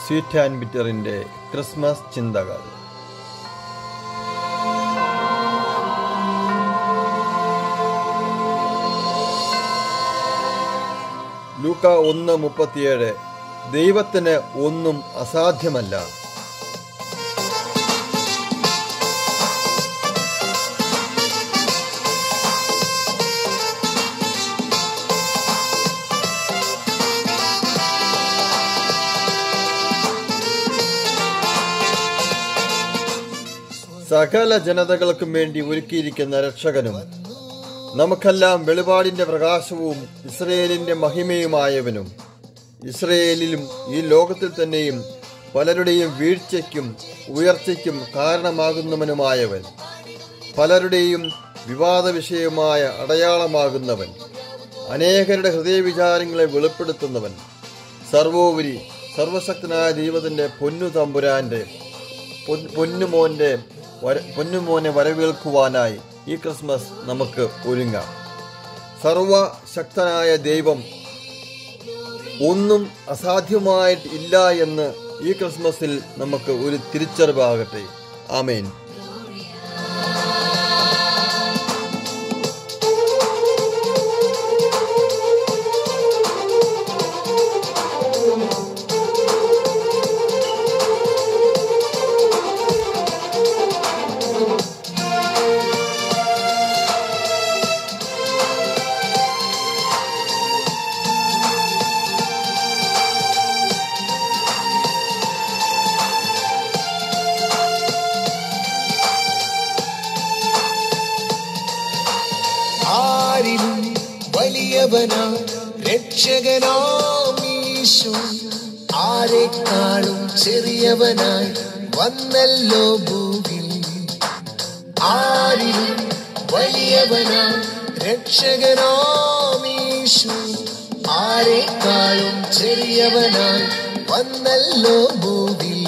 sweet and ബിറ്ററിൻ്റെ Christmas ചിന്തകൾ ലൂക്ക ഒന്ന് മുപ്പത്തിയേഴ് ദൈവത്തിന് ഒന്നും അസാധ്യമല്ല സകല ജനതകൾക്കും വേണ്ടി ഒരുക്കിയിരിക്കുന്ന രക്ഷകനും നമുക്കെല്ലാം വെളിപാടിന്റെ പ്രകാശവും ഇസ്രയേലിന്റെ മഹിമയുമായവനും ഇസ്രയേലിലും ഈ ലോകത്തിൽ തന്നെയും പലരുടെയും വീഴ്ചയ്ക്കും ഉയർച്ചയ്ക്കും കാരണമാകുന്നവനുമായവൻ പലരുടെയും വിവാദ വിഷയമായ അടയാളമാകുന്നവൻ അനേകരുടെ ഹൃദയവിചാരങ്ങളെ വെളിപ്പെടുത്തുന്നവൻ സർവോപരി സർവശക്തനായ ദൈവത്തിന്റെ പൊന്നു തമ്പുരാന്റെ പൊൻ- പൊന്നുമോന്റെ വര- പൊന്നുമോനെ വരവേൽക്കുവാനായി ഈ ക്രിസ്മസ് നമുക്ക് ഒരുങ്ങാം സർവശക്തനായ ദൈവം ഒന്നും അസാധ്യമായിട്ട് ഇല്ല എന്ന് ഈ ക്രിസ്മസിൽ നമുക്ക് ഒരു തിരിച്ചറിവാകട്ടെ ആമേൻ ആരിലും വലിയവനാ രക്ഷകനാമീശു ആരെക്കാളും ചെറിയവനായി വന്നല്ലോ ഭൂവിൽ ആരിലും വലിയവനാ രക്ഷകനാമീശു ആരെക്കാളും ചെറിയവനായി വന്നല്ലോ ഭൂവിൽ